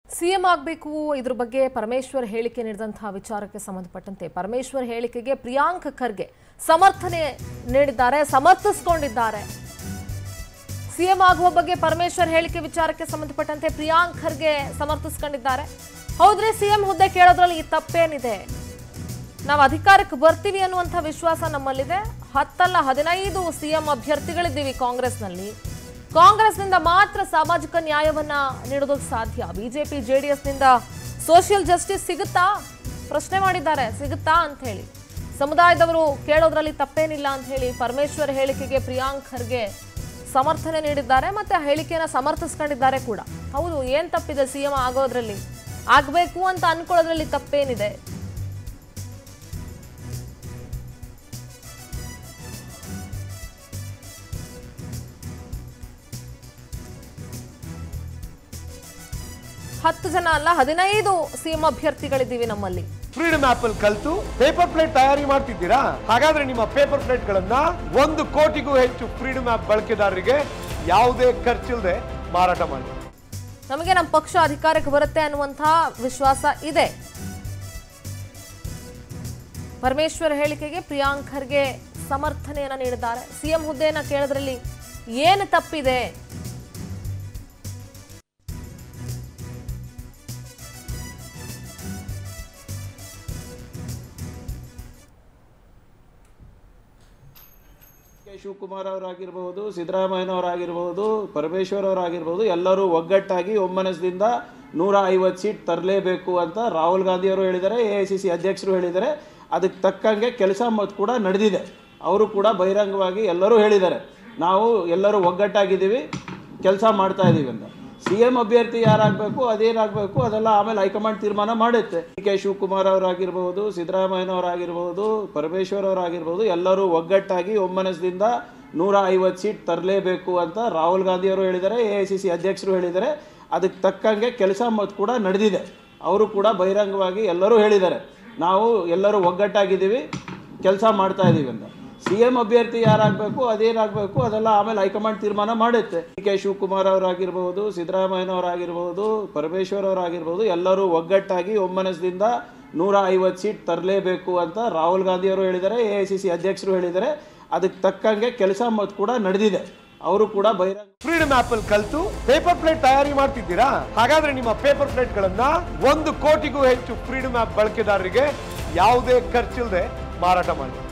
CM ಆಗಬೇಕು ಇದ್ರ ಬಗ್ಗೆ ಪರಮೇಶ್ವರ್ ಹೇಳಿಕೆ ನೀಡಿದಂತಹ ವಿಚಾರಕ್ಕೆ ಸಂಬಂಧಪಟ್ಟಂತೆ ಪರಮೇಶ್ವರ್ ಹೇಳಿಕೆಗೆ ಪ್ರಿಯಾಂಕ್ ಖರ್ಗೆ ಸಮರ್ಥನೆ ನೀಡಿದ್ದಾರೆ ಸಮರ್ಥಿಸಿಕೊಂಡಿದ್ದಾರೆ ಸಿಎಂ ಆಗುವ ಬಗ್ಗೆ ಪರಮೇಶ್ವರ್ ಹೇಳಿಕೆ ವಿಚಾರಕ್ಕೆ ಸಂಬಂಧಪಟ್ಟಂತೆ ಪ್ರಿಯಾಂಕ್ ಖರ್ಗೆ ಸಮರ್ಥಿಸ್ಕೊಂಡಿದ್ದಾರೆ ಹೌದ್ರಿ ಸಿಎಂ ಹುದ್ದೆ ಕೇಳೋದ್ರಲ್ಲಿ ಈ ತಪ್ಪೇನಿದೆ ನಾವು ಅಧಿಕಾರಕ್ಕೆ ಬರ್ತೀವಿ ಅನ್ನುವಂಥ ವಿಶ್ವಾಸ ನಮ್ಮಲ್ಲಿದೆ ಹತ್ತಲ್ಲ ಹದಿನೈದು ಸಿಎಂ ಅಭ್ಯರ್ಥಿಗಳಿದ್ದೀವಿ ಕಾಂಗ್ರೆಸ್ನಲ್ಲಿ ಕಾಂಗ್ರೆಸ್ನಿಂದ ಮಾತ್ರ ಸಾಮಾಜಿಕ ನ್ಯಾಯವನ್ನ ನೀಡೋದಕ್ಕೆ ಸಾಧ್ಯ ಬಿಜೆಪಿ ಜೆಡಿಎಸ್ನಿಂದ ಸೋಷಿಯಲ್ ಜಸ್ಟಿಸ್ ಸಿಗುತ್ತಾ ಪ್ರಶ್ನೆ ಮಾಡಿದ್ದಾರೆ ಸಿಗುತ್ತಾ ಅಂತ ಹೇಳಿ ಸಮುದಾಯದವರು ಕೇಳೋದ್ರಲ್ಲಿ ತಪ್ಪೇನಿಲ್ಲ ಅಂತ ಹೇಳಿ ಪರಮೇಶ್ವರ್ ಹೇಳಿಕೆಗೆ ಪ್ರಿಯಾಂಕ್ ಖರ್ಗೆ ಸಮರ್ಥನೆ ನೀಡಿದ್ದಾರೆ ಮತ್ತೆ ಆ ಹೇಳಿಕೆಯನ್ನ ಸಮರ್ಥಿಸ್ಕೊಂಡಿದ್ದಾರೆ ಕೂಡ ಹೌದು ಏನ್ ತಪ್ಪಿದೆ ಸಿಎಂ ಆಗೋದ್ರಲ್ಲಿ ಆಗ್ಬೇಕು ಅಂತ ಅನ್ಕೊಳ್ಳೋದ್ರಲ್ಲಿ ತಪ್ಪೇನಿದೆ ಹತ್ತು ಜನ ಅಲ್ಲ ಹದಿನೈದು ಸಿಎಂ ಅಭ್ಯರ್ಥಿಗಳಿದ್ದೀವಿ ನಮ್ಮಲ್ಲಿ ಫ್ರೀಡಮ್ ಆಪ್ ಅಲ್ಲಿ ಕಲ್ತು ಪೇಪರ್ ಪ್ಲೇಟ್ ತಯಾರಿ ಮಾಡ್ತಿದ್ದೀರಾ ಹಾಗಾದ್ರೆ ನಿಮ್ಮ ಪೇಪರ್ ಪ್ಲೇಟ್ ಗಳನ್ನ ಒಂದು ಕೋಟಿಗೂ ಹೆಚ್ಚು ಫ್ರೀಡಮ್ ಆಪ್ ಬಳಕೆದಾರರಿಗೆ ಯಾವುದೇ ಖರ್ಚಿಲ್ಲದೆ ಮಾರಾಟ ಮಾಡಿ ನಮಗೆ ನಮ್ಮ ಪಕ್ಷ ಅಧಿಕಾರಕ್ಕೆ ಬರುತ್ತೆ ಅನ್ನುವಂತಹ ವಿಶ್ವಾಸ ಇದೆ ಪರಮೇಶ್ವರ್ ಹೇಳಿಕೆಗೆ ಪ್ರಿಯಾಂಕ್ ಖರ್ಗೆ ಸಮರ್ಥನೆಯನ್ನ ನೀಡಿದ್ದಾರೆ ಸಿಎಂ ಹುದ್ದೆಯನ್ನ ಕೇಳೋದ್ರಲ್ಲಿ ಏನು ತಪ್ಪಿದೆ ಕೆ ಶಿವಕುಮಾರ್ ಅವರಾಗಿರ್ಬೋದು ಸಿದ್ದರಾಮಯ್ಯನವರಾಗಿರ್ಬೋದು ಪರಮೇಶ್ವರ್ ಅವರಾಗಿರ್ಬೋದು ಎಲ್ಲರೂ ಒಗ್ಗಟ್ಟಾಗಿ ಒಮ್ಮನಸ್ದಿಂದ ನೂರ ಐವತ್ತು ಸೀಟ್ ತರಲೇಬೇಕು ಅಂತ ರಾಹುಲ್ ಗಾಂಧಿ ಅವರು ಹೇಳಿದ್ದಾರೆ ಎ ಐ ಸಿ ಸಿ ಅಧ್ಯಕ್ಷರು ಹೇಳಿದ್ದಾರೆ ಅದಕ್ಕೆ ತಕ್ಕಂಗೆ ಕೆಲಸ ಮತ್ತು ಕೂಡ ನಡೆದಿದೆ ಅವರು ಕೂಡ ಬಹಿರಂಗವಾಗಿ ಎಲ್ಲರೂ ಹೇಳಿದ್ದಾರೆ ನಾವು ಎಲ್ಲರೂ ಒಗ್ಗಟ್ಟಾಗಿದ್ದೀವಿ ಕೆಲಸ ಮಾಡ್ತಾ ಇದ್ದೀವಿ ಅಂತ ಸಿ ಎಂ ಅಭ್ಯರ್ಥಿ ಯಾರಾಗಬೇಕು ಅದೇನಾಗಬೇಕು ಅದೆಲ್ಲ ಆಮೇಲೆ ಹೈಕಮಾಂಡ್ ತೀರ್ಮಾನ ಮಾಡುತ್ತೆ ಡಿ ಕೆ ಶಿವಕುಮಾರ್ ಅವರಾಗಿರ್ಬೋದು ಸಿದ್ದರಾಮಯ್ಯನವರಾಗಿರ್ಬೋದು ಪರಮೇಶ್ವರ್ ಅವರಾಗಿರ್ಬೋದು ಎಲ್ಲರೂ ಒಗ್ಗಟ್ಟಾಗಿ ಒಮ್ಮನಸ್ದಿಂದ ನೂರ ಐವತ್ತು ಸೀಟ್ ತರಲೇಬೇಕು ಅಂತ ರಾಹುಲ್ ಗಾಂಧಿ ಅವರು ಹೇಳಿದ್ದಾರೆ ಎ ಐ ಸಿ ಸಿ ಅಧ್ಯಕ್ಷರು ಹೇಳಿದ್ದಾರೆ ಅದಕ್ಕೆ ತಕ್ಕಂಗೆ ಕೆಲಸ ಮತ್ತು ಕೂಡ ನಡೆದಿದೆ ಅವರು ಕೂಡ ಬಹಿರಂಗವಾಗಿ ಎಲ್ಲರೂ ಹೇಳಿದ್ದಾರೆ ನಾವು ಎಲ್ಲರೂ ಒಗ್ಗಟ್ಟಾಗಿದ್ದೀವಿ ಕೆಲಸ ಮಾಡ್ತಾ ಇದ್ದೀವಿ ಅಂತ ಸಿ ಎಂ ಅಭ್ಯರ್ಥಿ ಯಾರಾಗಬೇಕು ಅದೇನಾಗಬೇಕು ಅದೆಲ್ಲ ಆಮೇಲೆ ಹೈಕಮಾಂಡ್ ತೀರ್ಮಾನ ಮಾಡುತ್ತೆ ಡಿ ಕೆ ಶಿವಕುಮಾರ್ ಅವರಾಗಿರ್ಬೋದು ಸಿದ್ದರಾಮಯ್ಯನವರಾಗಿರ್ಬೋದು ಪರಮೇಶ್ವರ್ ಅವರಾಗಿರ್ಬೋದು ಎಲ್ಲರೂ ಒಗ್ಗಟ್ಟಾಗಿ ಒಮ್ಮನಸ್ದಿಂದ ನೂರ ಐವತ್ತು ಸೀಟ್ ತರಲೇಬೇಕು ಅಂತ ರಾಹುಲ್ ಗಾಂಧಿ ಅವರು ಹೇಳಿದ್ದಾರೆ ಎ ಐ ಸಿ ಸಿ ಅಧ್ಯಕ್ಷರು ಹೇಳಿದ್ದಾರೆ ಅದಕ್ಕೆ ತಕ್ಕಂಗೆ ಕೆಲಸ ಮತ್ತು ಕೂಡ ನಡೆದಿದೆ ಅವರು ಕೂಡ ಬಹಿರಂಗ ಫ್ರೀಡಮ್ ಆಪ್ ಅಲ್ಲಿ ಕಲ್ತು ಪೇಪರ್ ಪ್ಲೇಟ್ ತಯಾರಿ ಮಾಡ್ತಿದ್ದೀರಾ ಹಾಗಾದ್ರೆ ನಿಮ್ಮ ಪೇಪರ್ ಪ್ಲೇಟ್ ಗಳನ್ನ ಒಂದು ಕೋಟಿಗೂ ಹೆಚ್ಚು ಫ್ರೀಡಮ್ ಆಪ್ ಬಳಕೆದಾರರಿಗೆ ಯಾವುದೇ ಖರ್ಚಿಲ್ಲದೆ ಮಾರಾಟ ಮಾಡಿ